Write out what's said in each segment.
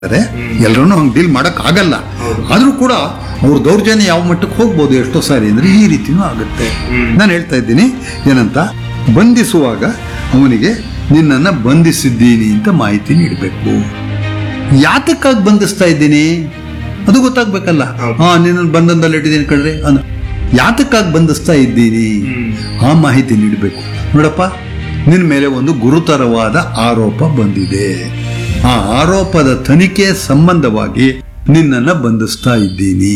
ಎಲ್ಲರನ್ನೂ ಹಂಗೆ ಡೀಲ್ ಮಾಡಕ್ ಆಗಲ್ಲ ಆದ್ರೂ ಕೂಡ ಅವ್ರ ದೌರ್ಜನ್ಯ ಯಾವ ಮಟ್ಟಕ್ಕೆ ಹೋಗ್ಬೋದು ಎಷ್ಟೋ ಸಾರಿ ಅಂದ್ರೆ ಈ ರೀತಿನೂ ಆಗುತ್ತೆ ನಾನು ಹೇಳ್ತಾ ಇದ್ದೀನಿ ಏನಂತ ಬಂಧಿಸುವಾಗ ಅವನಿಗೆ ನಿನ್ನನ್ನ ಬಂಧಿಸಿದ್ದೀನಿ ಅಂತ ಮಾಹಿತಿ ನೀಡಬೇಕು ಯಾತಕ್ಕಾಗಿ ಬಂಧಿಸ್ತಾ ಇದ್ದೀನಿ ಅದು ಗೊತ್ತಾಗ್ಬೇಕಲ್ಲ ಹಾ ನಿನ್ನ ಬಂಧನದಲ್ಲಿ ಇಟ್ಟಿದ್ದೀನಿ ಕಣ್ರಿ ಅನ್ನ ಯಾತಕ್ಕಾಗಿ ಬಂಧಿಸ್ತಾ ಇದ್ದೀನಿ ಆ ಮಾಹಿತಿ ನೀಡಬೇಕು ನೋಡಪ್ಪ ನಿನ್ನ ಮೇಲೆ ಒಂದು ಗುರುತರವಾದ ಆರೋಪ ಬಂದಿದೆ ಆ ಆರೋಪದ ತನಿಖೆ ಸಂಬಂಧವಾಗಿ ನಿನ್ನನ್ನ ಬಂಧಿಸ್ತಾ ಇದ್ದೀನಿ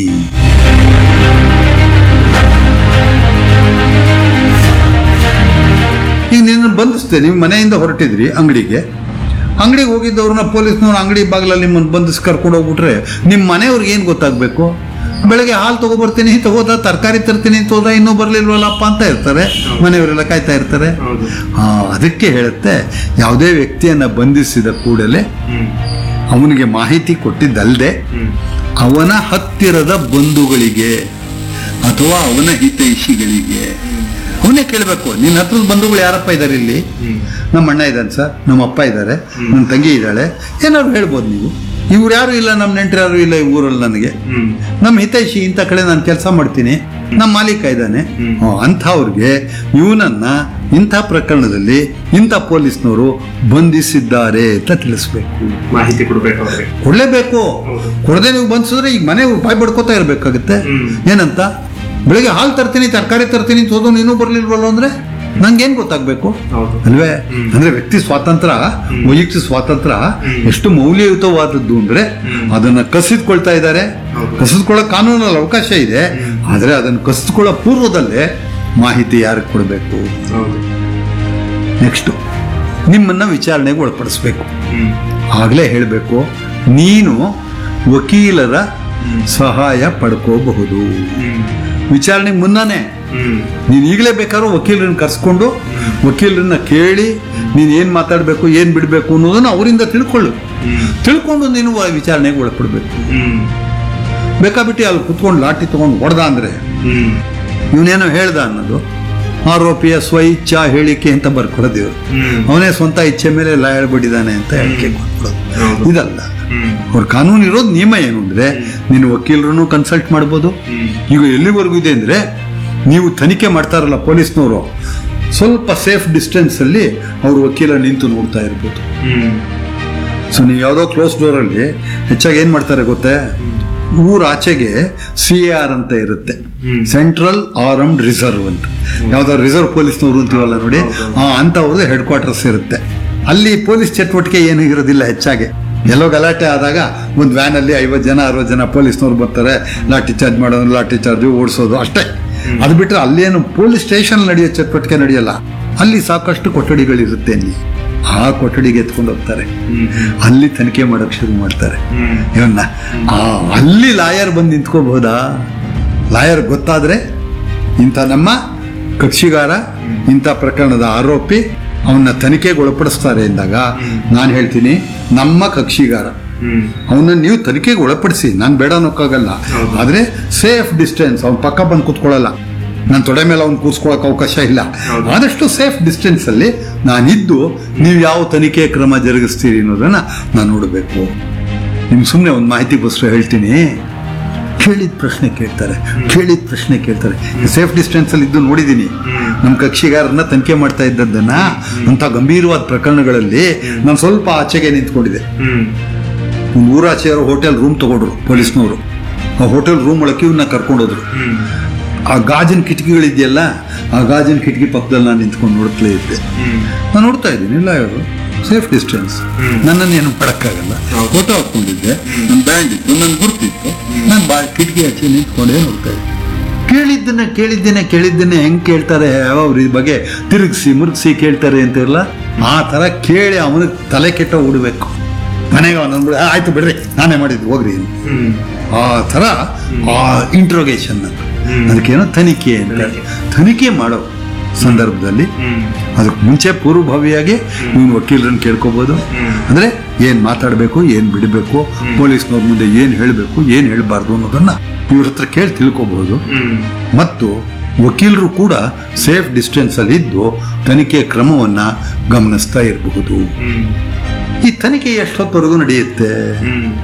ಈಗ ನಿನ್ನ ಬಂಧಿಸ್ತೇನೆ ನೀವು ಮನೆಯಿಂದ ಹೊರಟಿದ್ರಿ ಅಂಗಡಿಗೆ ಅಂಗಡಿಗೆ ಹೋಗಿದ್ದವ್ರನ್ನ ಪೊಲೀಸ್ನವ್ರು ಅಂಗಡಿ ಬಾಗಿಲಲ್ಲಿ ನಿಮ್ಮನ್ನು ಬಂಧಿಸಿ ಕರ್ಕೊಂಡು ಹೋಗ್ಬಿಟ್ರೆ ನಿಮ್ಮ ಮನೆಯವ್ರಿಗೆ ಏನು ಗೊತ್ತಾಗಬೇಕು ಬೆಳಗ್ಗೆ ಹಾಲು ತಗೊಬರ್ತೀನಿ ತಗೋದ ತರಕಾರಿ ತರ್ತೀನಿ ತೋದ ಇನ್ನೂ ಬರ್ಲಿಲ್ವಲ್ಲಪ್ಪ ಅಂತ ಇರ್ತಾರೆ ಮನೆಯವರೆಲ್ಲ ಕಾಯ್ತಾ ಇರ್ತಾರೆ ಹಾ ಅದಕ್ಕೆ ಹೇಳುತ್ತೆ ಯಾವುದೇ ವ್ಯಕ್ತಿಯನ್ನ ಬಂಧಿಸಿದ ಕೂಡಲೇ ಅವನಿಗೆ ಮಾಹಿತಿ ಕೊಟ್ಟಿದ್ದಲ್ಲದೆ ಅವನ ಹತ್ತಿರದ ಬಂಧುಗಳಿಗೆ ಅಥವಾ ಅವನ ಹಿತೈಷಿಗಳಿಗೆ ಅವನೇ ಕೇಳಬೇಕು ನಿನ್ನ ಹತ್ರದ ಬಂಧುಗಳು ಯಾರಪ್ಪ ಇದ್ದಾರೆ ಇಲ್ಲಿ ನಮ್ಮ ಅಣ್ಣ ಇದ್ದಾನೆ ಸರ್ ನಮ್ಮ ಅಪ್ಪ ಇದ್ದಾರೆ ನನ್ನ ತಂಗಿ ಇದ್ದಾಳೆ ಏನಾದ್ರು ಹೇಳ್ಬೋದು ನೀವು ಇವ್ರು ಯಾರು ಇಲ್ಲ ನಮ್ಮ ನೆಂಟರು ಯಾರು ಇಲ್ಲ ಈ ಊರಲ್ಲಿ ನನಗೆ ನಮ್ಮ ಹಿತೈಷಿ ಇಂಥ ಕಡೆ ನಾನು ಕೆಲಸ ಮಾಡ್ತೀನಿ ನಮ್ಮ ಮಾಲೀಕ ಇದ್ದಾನೆ ಹ್ಮ್, ಅಂಥವ್ರಿಗೆ ಇವನನ್ನ ಇಂಥ ಪ್ರಕರಣದಲ್ಲಿ ಇಂಥ ಪೊಲೀಸ್ನವರು ಬಂಧಿಸಿದ್ದಾರೆ ಅಂತ ತಿಳಿಸ್ಬೇಕು ಮಾಹಿತಿ ಕೊಡ್ಬೇಕು ಅವ್ರಿಗೆ ಕೊಡ್ಲೇಬೇಕು ಕೊಡದೆ ನೀವು ಬಂಧಿಸಿದ್ರೆ ಈಗ ಮನೆ ಬಾಯ್ ಬಡ್ಕೋತಾ ಇರ್ಬೇಕಾಗುತ್ತೆ ಏನಂತ ಬೆಳಿಗ್ಗೆ ಹಾಲು ತರ್ತೀನಿ ತರಕಾರಿ ತರ್ತೀನಿ ಅಂತ ಹೋದವ್ನು ಇನ್ನೂ ಬರ್ಲಿಲ್ವಲ್ಲ ಅಂದ್ರೆ ನಂಗೇನ್ ಗೊತ್ತಾಗ್ಬೇಕು ಹೌದು ಅಲ್ವೇ ಅಂದ್ರೆ ವ್ಯಕ್ತಿ ಸ್ವಾತಂತ್ರ್ಯ ವೈಯಕ್ತಿಕ ಸ್ವಾತಂತ್ರ್ಯ ಎಷ್ಟು ಮೌಲ್ಯಯುತವಾದದ್ದು ಅಂದ್ರೆ ಅದನ್ನ ಕಸಿದ್ಕೊಳ್ತಾ ಇದ್ದಾರೆ ಕಸಿದ್ಕೊಳ್ಳೋ ಕಾನೂನಲ್ಲಿ ಅವಕಾಶ ಇದೆ ಆದ್ರೆ ಅದನ್ನ ಕಸಿದ್ಕೊಳ್ಳೋ ಪೂರ್ವದಲ್ಲೇ ಮಾಹಿತಿ ಯಾರಿಗೆ ಕೊಡಬೇಕು ಹೌದು ನೆಕ್ಸ್ಟ್ ನಿಮ್ಮನ್ನ ವಿಚಾರಣೆಗೆ ಒಳಪಡಿಸ್ಬೇಕು ಹ್ಮ್ ಆಗಲೇ ಹೇಳಬೇಕು ನೀನು ವಕೀಲರ ಸಹಾಯ ಪಡ್ಕೋಬಹುದು ಹ್ಮ್ ವಿಚಾರಣೆಗೆ ಮುನ್ನನೇ ಹ್ಮ್ ನೀನು ಈಗಲೇ ಬೇಕಾದ್ರೂ ವಕೀಲರನ್ನ ಕರ್ಸ್ಕೊಂಡು ವಕೀಲರನ್ನ ಕೇಳಿ ನೀನು ಏನು ಮಾತಾಡಬೇಕು ಏನು ಬಿಡಬೇಕು ಅನ್ನೋದನ್ನ ಅವರಿಂದ ತಿಳ್ಕೊಳ್ಳು ಹ್ಮ್ ತಿಳ್ಕೊಂಡು ನೀನು ಆ ವಿಚಾರಣೆಗೆ ಒಳಪಡಬೇಕು ಹ್ಮ್ ಬೇಕಾಬಿಟ್ಟು ಅಲ್ಲಿ ಕುತ್ಕೊಂಡು ಲಾಠಿ ತಗೊಂಡು ಹೊಡೆದ ಅಂದ್ರೆ ಹ್ಮ್ ಇವನೇನೋ ಹೇಳ್ದ ಅನ್ನೋದು ಆರೋಪಿಯ ಸ್ವ ಇಚ್ಛಾ ಹೇಳಿಕೆ ಅಂತ ಬರ್ಕೊಡೋದು ಇವರು ಹ್ಮ್ ಅವನೇ ಸ್ವಂತ ಇಚ್ಛೆ ಮೇಲೆ ಲಾಯರ್ ಬಿಟ್ಟಿದ್ದಾನೆ ಅಂತ ಹೇಳಿಕೆ ಕೊಟ್ಬಿಡೋದು ಹೌದು. ಇದಲ್ಲ ಹ್ಮ್ ಅವ್ರ ಕಾನೂನು ಇರೋದು ನಿಯಮ ಏನು ಅಂದ್ರೆ ನೀನು ವಕೀಲರನ್ನು ಕನ್ಸಲ್ಟ್ ಮಾಡ್ಬೋದು ಹ್ಮ್ ಈಗ ಎಲ್ಲಿವರೆಗೂ ಇದೆ ಅಂದ್ರೆ ನೀವು ತನಿಖೆ ಮಾಡ್ತಾರಲ್ಲ ಪೊಲೀಸ್ನವರು ಸ್ವಲ್ಪ ಸೇಫ್ ಡಿಸ್ಟೆನ್ಸ್ ಅಲ್ಲಿ ಅವ್ರ ವಕೀಲ ನಿಂತು ನೋಡ್ತಾ ಇರ್ಬೋದು ಹ್ಮ್ ಸೊ ನೀವು ಯಾವುದೋ ಕ್ಲೋಸ್ ಡೋರ್ ಅಲ್ಲಿ ಹೆಚ್ಚಾಗಿ ಏನ್ ಮಾಡ್ತಾರೆ ಗೊತ್ತೇ ಊರ ಆಚೆಗೆ ಸಿ ಆರ್ ಅಂತ ಇರುತ್ತೆ ಹ್ಮ್. ಸೆಂಟ್ರಲ್ ಆರ್ಮ್ಡ್ ರಿಸರ್ವ್ ಅಂತ ಯಾವ್ದಾದ್ರು ರಿಸರ್ವ್ ಪೊಲೀಸ್ನವರು ಅಂತೀವಲ್ಲ ನೋಡಿ ಆ ಅಂತವ್ರದ್ದು ಹೆಡ್ ಕ್ವಾರ್ಟರ್ಸ್ ಇರುತ್ತೆ ಅಲ್ಲಿ ಪೊಲೀಸ್ ಚಟುವಟಿಕೆ ಏನು ಇರೋದಿಲ್ಲ ಹೆಚ್ಚಾಗಿ ಎಲ್ಲೋ ಗಲಾಟೆ ಆದಾಗ ಒಂದು ವ್ಯಾನ್ ಅಲ್ಲಿ ಐವತ್ತು ಜನ ಅರವತ್ತು ಜನ ಪೊಲೀಸ್ನವ್ರು ಬರ್ತಾರೆ ಲಾಠಿ ಚಾರ್ಜ್ ಮಾಡೋದು ಲಾಠಿ ಚಾರ್ಜ್ ಓಡಿಸೋದು ಅಷ್ಟೇ ಅದು ಬಿಟ್ಟರೆ ಅಲ್ಲೇನು ಪೊಲೀಸ್ ಸ್ಟೇಷನ್ ನಡೆಯೋ ಚಟುವಟಿಕೆ ನಡೆಯಲ್ಲ ಅಲ್ಲಿ ಸಾಕಷ್ಟು ಕೊಠಡಿಗಳಿರುತ್ತೆ ಅಲ್ಲಿ ಆ ಕೊಠಡಿಗೆ ಎತ್ಕೊಂಡು ಹೋಗ್ತಾರೆ ಹ್ಮ್ ಅಲ್ಲಿ ತನಿಖೆ ಮಾಡಕ್ ಶುರು ಮಾಡ್ತಾರೆ ಹ್ಮ್ ಇವನ್ನ ಆ ಅಲ್ಲಿ ಲಾಯರ್ ಬಂದು ನಿಂತ್ಕೋಬಹುದಾ ಲಾಯರ್ ಗೊತ್ತಾದ್ರೆ ಇಂಥ ನಮ್ಮ ಕಕ್ಷಿಗಾರ ಇಂಥ ಪ್ರಕರಣದ ಆರೋಪಿ ಅವನ್ನ ತನಿಖೆಗೆ ಒಳಪಡಿಸ್ತಾರೆ ಎಂದಾಗ ನಾನು ಹೇಳ್ತೀನಿ ನಮ್ಮ ಕಕ್ಷಿಗಾರ ಹ್ಮ್ ಅವನ್ನ ನೀವು ತನಿಖೆಗೆ ಒಳಪಡಿಸಿ ನಾನು ಬೇಡ ಅನ್ನೋಕ್ಕಾಗಲ್ಲ ಆದ್ರೆ ಸೇಫ್ ಡಿಸ್ಟೆನ್ಸ್ ಅವ್ನ ಪಕ್ಕ ಬಂದು ಕೂತ್ಕೊಳ್ಳಲ್ಲ ನನ್ನ ತೊಡೆ ಮೇಲೆ ಅವ್ನು ಕೂತ್ಕೊಳ್ಳೋಕೆ ಅವಕಾಶ ಇಲ್ಲ ಹೌದು. ಆದಷ್ಟು ಸೇಫ್ ಡಿಸ್ಟೆನ್ಸ್ ಅಲ್ಲಿ ನಾನಿದ್ದು ನೀವು ಯಾವ ತನಿಖೆ ಕ್ರಮ ಜರುಗಿಸ್ತೀರಿ ಅನ್ನೋದನ್ನ ನಾನು ನೋಡಬೇಕು ನಿಮ್ಗೆ ಸುಮ್ಮನೆ ಒಂದು ಮಾಹಿತಿಗೋಸ್ಕರ ಹೇಳ್ತೀನಿ ಕೇಳಿದ ಪ್ರಶ್ನೆ ಕೇಳ್ತಾರೆ ಕೇಳಿದ ಪ್ರಶ್ನೆ ಕೇಳ್ತಾರೆ ಸೇಫ್ ಡಿಸ್ಟೆನ್ಸ್ ಅಲ್ಲಿ ಇದ್ದು ನೋಡಿದ್ದೀನಿ ನಮ್ಮ ಕಕ್ಷಿಗಾರನ್ನ ತನಿಖೆ ಮಾಡ್ತಾ ಇದ್ದದ್ದನ್ನ ಅಂತ ಗಂಭೀರವಾದ ಪ್ರಕರಣಗಳಲ್ಲಿ ನಾನು ಸ್ವಲ್ಪ ಆಚೆಗೆ ನಿಂತ್ಕೊಂಡಿದ್ದೆ ಹ್ಮ್ ಒಂದು ಊರಾಚೆ ಹೋಟೆಲ್ ರೂಮ್ ತಗೊಂಡ್ರು ಪೊಲೀಸ್ನವರು ಆ ಹೋಟೆಲ್ ರೂಮ್ ಒಳಗೆ ಇವನ್ನ ಕರ್ಕೊಂಡೋದ್ರು ಹ್ಮ್ ಆ ಗಾಜಿನ ಕಿಟಕಿಗಳಿದೆಯಲ್ಲ ಆ ಗಾಜಿನ ಕಿಟಕಿ ಪಕ್ಕದಲ್ಲಿ ನಾನು ನಿಂತ್ಕೊಂಡು ನೋಡ್ತಲೇ ಇದ್ದೆ ಹ್ಮ್ ನಾನು ನೋಡ್ತಾ ಇದ್ದೀನಿ ಇಲ್ಲ ಇವರು ಸೇಫ್ ಡಿಸ್ಟೆನ್ಸ್ ನನ್ನನ್ನು ಏನು ಮಾಡೋಕ್ಕಾಗಲ್ಲ ಫೋಟೋ ಹಾಕೊಂಡಿದ್ದೆ ನನ್ನ ಬ್ಯಾಂಡ್ ಇತ್ತು ನನ್ನ ಗುರ್ತಿತ್ತು ನಾನು ಬಾ ಕಿಟಕಿ ಹಚ್ಚಿ ನಿಂತ್ಕೊಂಡೇ ನೋಡ್ತಾ ಇದ್ದೆ ಕೇಳಿದ್ದನ್ನ ಕೇಳಿದ್ದೇನೆ ಕೇಳಿದ್ದೇನೆ ಹೆಂಗ್ ಕೇಳ್ತಾರೆ ಅವ್ರ ಈ ಬಗ್ಗೆ ತಿರುಗಿಸಿ ಮುರುಗಿಸಿ ಕೇಳ್ತಾರೆ ಅಂತ ಇಲ್ಲ ಆ ತರ ಕೇಳಿ ಅವನಿಗೆ ತಲೆ ಕೆಟ್ಟ ಉಡ್ಬೇಕು ಮನೆಗೆ ಅವನು ಆಯ್ತು ಬಿಡ್ರಿ ನಾನೇ ಮಾಡಿದ್ದು ಹೋಗ್ರಿ ಅಂತ. ಹ್ಮ್ ಆ ಥರ ಆ ಇಂಟ್ರೋಗೇಷನ್ ಅದಕ್ಕೇನೋ ತನಿಖೆ ಅಂತ ತನಿಖೆ ಮಾಡೋ ಸಂದರ್ಭದಲ್ಲಿ ಹ್ಮ್ ಅದಕ್ಕೆ ಮುಂಚೆ ಪೂರ್ವಭಾವಿಯಾಗಿ ನೀವು ವಕೀಲರನ್ನ ಕೇಳ್ಕೋಬಹುದು ಅಂದ್ರೆ ಏನ್ ಮಾತಾಡಬೇಕು ಏನ್ ಬಿಡಬೇಕು ಪೊಲೀಸ್ನವ್ರ ಮುಂದೆ ಏನ್ ಹೇಳಬೇಕು ಏನ್ ಹೇಳ್ಬಾರ್ದು ಅನ್ನೋದನ್ನ ಇವ್ರ ಹತ್ರ ಕೇಳಿ ತಿಳ್ಕೊಬಹುದು ಹ್ಮ್ ಮತ್ತು ವಕೀಲರು ಕೂಡ ಸೇಫ್ ಡಿಸ್ಟೆನ್ಸ್ ಅಲ್ಲಿ ಇದ್ದು ತನಿಖೆ ಕ್ರಮವನ್ನ ಗಮನಿಸ್ತಾ ಇರಬಹುದು ಹ್ಮ್ ಈ ತನಿಖೆ ಎಷ್ಟೊತ್ತವರೆಗೂ ನಡೆಯುತ್ತೆ ಹ್ಮ್